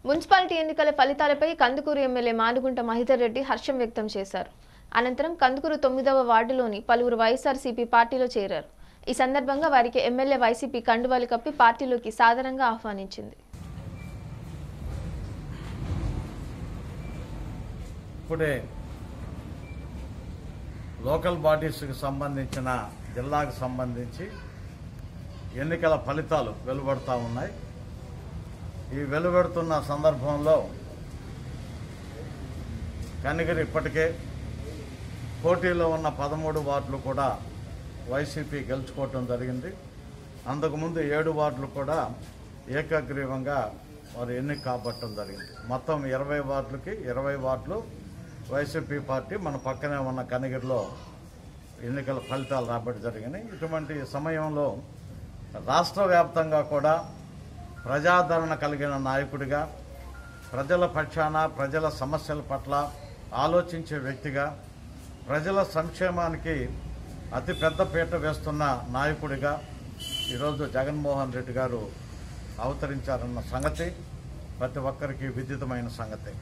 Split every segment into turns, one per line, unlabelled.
municipality ఎన్నికల ఫలితాలపై Kandukur MLA Manugunta Mahidhar Reddy హర్షం వ్యక్తం చేశారు అనంతరం కందుకూరు తొమ్మిదవ వార్డులోని పలువురు వైఎస్ఆర్సీపీ పార్టీలో చేరారు ఈ సందర్భంగా వారికి ఎమ్మెల్యే వైసీపీ కండువాలు కప్పి పార్టీలోకి సాదరంగా ఆహ్వానించింది
ఇప్పుడే లోకల్ బాడీస్కి సంబంధించిన జిల్లాకు సంబంధించి ఎన్నికల ఫలితాలు వెలువడుతూ ఉన్నాయి ఈ వెలువడుతున్న సందర్భంలో కనిగిరి ఇప్పటికే పోటీలో ఉన్న పదమూడు వార్డులు కూడా వైసీపీ గెలుచుకోవటం జరిగింది అంతకుముందు ఏడు వార్డులు కూడా ఏకగ్రీవంగా వారు ఎన్నిక కాబట్టడం జరిగింది మొత్తం ఇరవై వార్డులకి ఇరవై వార్డులు వైసీపీ పార్టీ మన పక్కనే ఉన్న కనిగిరిలో ఎన్నికల ఫలితాలు రాబట్టి జరిగినాయి ఇటువంటి సమయంలో రాష్ట్ర వ్యాప్తంగా కూడా ప్రజాదరణ కలిగిన నాయకుడిగా ప్రజల పక్షాన ప్రజల సమస్యల పట్ల ఆలోచించే వ్యక్తిగా ప్రజల సంక్షేమానికి అతి పెద్ద పీట వేస్తున్న నాయకుడిగా ఈరోజు జగన్మోహన్ రెడ్డి గారు అవతరించారన్న సంగతి ప్రతి ఒక్కరికి విదితమైన సంగతి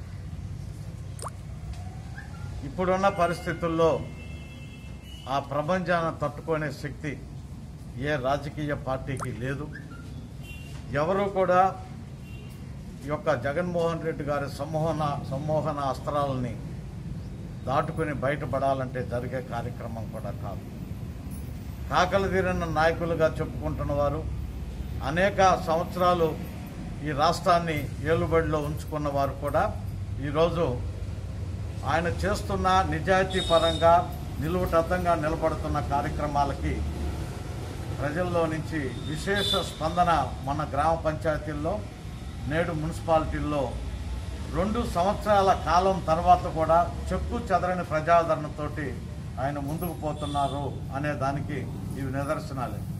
ఇప్పుడున్న పరిస్థితుల్లో ఆ ప్రపంచాన్ని తట్టుకునే శక్తి ఏ రాజకీయ పార్టీకి లేదు ఎవరు కూడా ఈ యొక్క జగన్మోహన్ రెడ్డి గారి సమ్మోహన సమ్మోహన అస్త్రాలని దాటుకుని బయటపడాలంటే జరిగే కార్యక్రమం కూడా కాదు కాకలు తీరిన నాయకులుగా చెప్పుకుంటున్న వారు అనేక సంవత్సరాలు ఈ రాష్ట్రాన్ని ఏలుబడిలో ఉంచుకున్న వారు కూడా ఈరోజు ఆయన చేస్తున్న నిజాయితీ పరంగా నిలువుటద్దంగా నిలబడుతున్న కార్యక్రమాలకి ప్రజల్లో నుంచి విశేష స్పందన మన గ్రామ పంచాయతీల్లో నేడు మున్సిపాలిటీల్లో రెండు సంవత్సరాల కాలం తర్వాత కూడా చెక్కు చెదరని ప్రజాదరణతోటి ఆయన ముందుకు పోతున్నారు అనే దానికి ఇవి నిదర్శనాలే